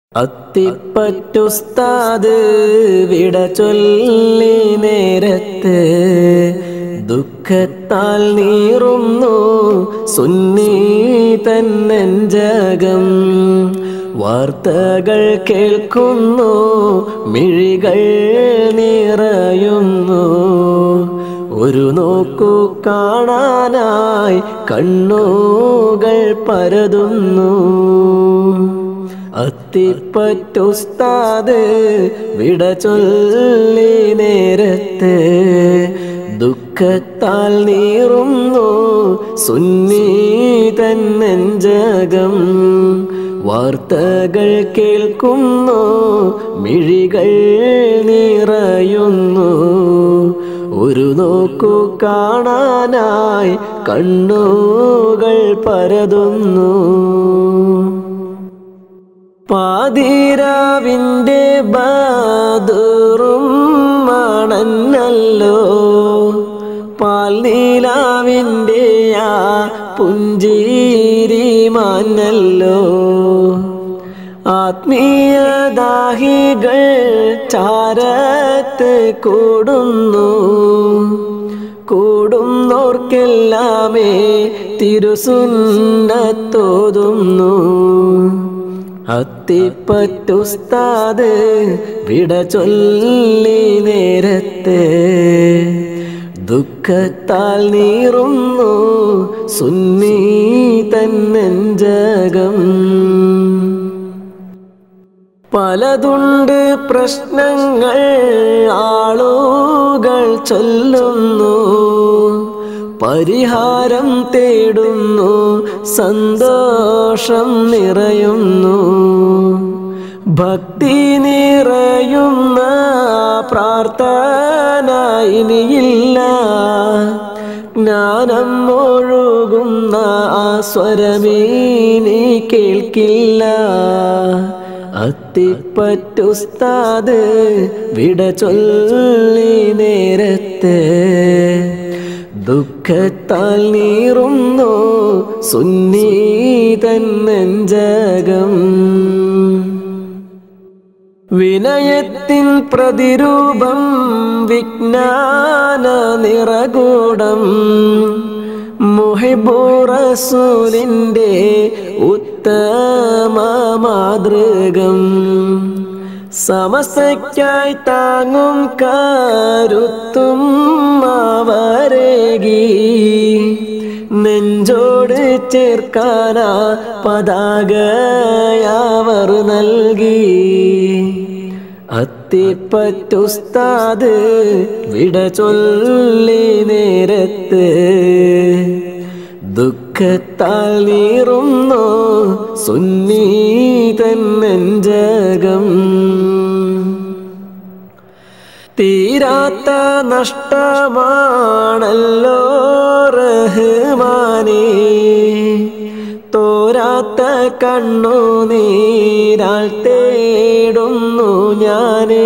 അത്തിപ്പറ്റുസ്താദ് വിട ചൊല്ലി നേരത്ത് ദുഃഖത്താൽ നീറുന്നു സുന്നി തന്നെഞ്ചകം വാർത്തകൾ കേൾക്കുന്നു മിഴികൾ നിറയുന്നു ഒരു നോക്കു കാണാനായി കണ്ണുകൾ പരതുന്നു അത്തിപ്പറ്റുസ്താദ് വിട ചൊല്ലി നേരത്ത് ദുഃഖത്താൽ നീറുന്നു സുന്നി തന്നെഞ്ചകം വാർത്തകൾ കേൾക്കുന്നു മിഴികൾ നിറയുന്നു ഒരു നോക്കു കാണാനായി കണ്ണുകൾ പരതുന്നു പാതിരാവിൻ്റെ ബാദുറും മണന്നല്ലോ പാൽനീലാവിൻ്റെ ആ പുഞ്ചീരി മാനല്ലോ ആത്മീയദാഹികൾ ചാരത്ത് കൂടുന്നു കൂടുന്നോർക്കെല്ലാമേ തിരുസുന്നത്തോതുന്നു അത്തിപ്പറ്റുസ്താദ് വിട ചൊല്ലി നേരത്തെ ദുഃഖത്താൽ നീറുന്നു സുന്നി തന്നെഞ്ചകം പലതുണ്ട് പ്രശ്നങ്ങൾ ആളുകൾ ചൊല്ലുന്നു പരിഹാരം തേടുന്നു സന്തോഷം നിറയുന്നു ഭക്തി നിറയുന്ന പ്രാർത്ഥന ഇനിയില്ല ജ്ഞാനം ഒഴുകുന്ന ആ സ്വരമീനി കേൾക്കില്ല അത്തിപ്പറ്റുസ്താദ് വിട ചൊല്ലി നേരത്തെ ദുഃഖത്താൽ നീറുന്നു സുന്നി തന്നെഞ്ചകം വിനയത്തിൻ പ്രതിരൂപം വിജ്ഞാന നിറകൂടം മുഹിബുറസൂലിൻ്റെ ഉത്തമ മാതൃകം സമസ്തയ്ക്കായി താങ്ങും കരുത്തും അവരേകി നെഞ്ചോട് ചേർക്കാനാ പതാകയാവർ നൽകി അത്തിപ്പറ്റുസ്താദ് വിട ചൊല്ലി നേരത്ത് ദുഃഖത്താൽ നീറുന്നു സുന്നി തന്നെഞ്ചകം തീരാത്ത നഷ്ടമാണല്ലോ റഹ്മാനേ തോരാത്ത കണ്ണു നീരാൾ തേടുന്നു ഞാനേ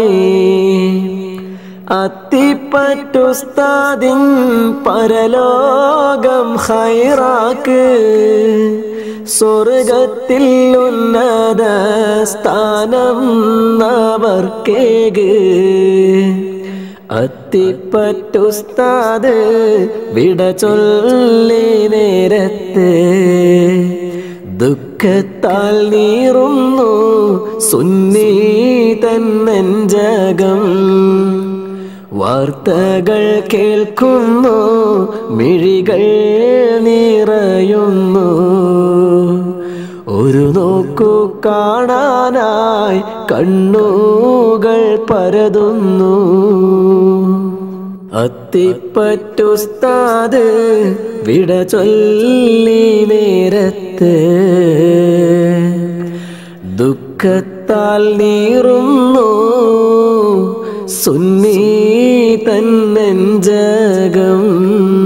അത്തിപ്പറ്റുസ്താദിൻ പരലോകം ഹൈറാക്ക് സ്വർഗത്തിൽ ഉന്നത സ്ഥാനം അവർക്കേക് അത്തിപ്പറ്റുസ്താദ് വിട ചൊല്ലി നേരത്ത് ദുഃഖത്താൽ നീറുന്നു സുന്നി തന്നെഞ്ചകം വാർത്തകൾ കേൾക്കുന്നു മിഴികൾ നിറയുന്നു ഒരു നോക്കു കാണാനായി കണ്ണുകൾ പരതുന്നു അത്തിപ്പറ്റുസ്താദ് വിട ചൊല്ലി നേരത്ത് ദുഃഖത്താൽ നീറുന്നു സുന്നി തന്നെഞ്ചകം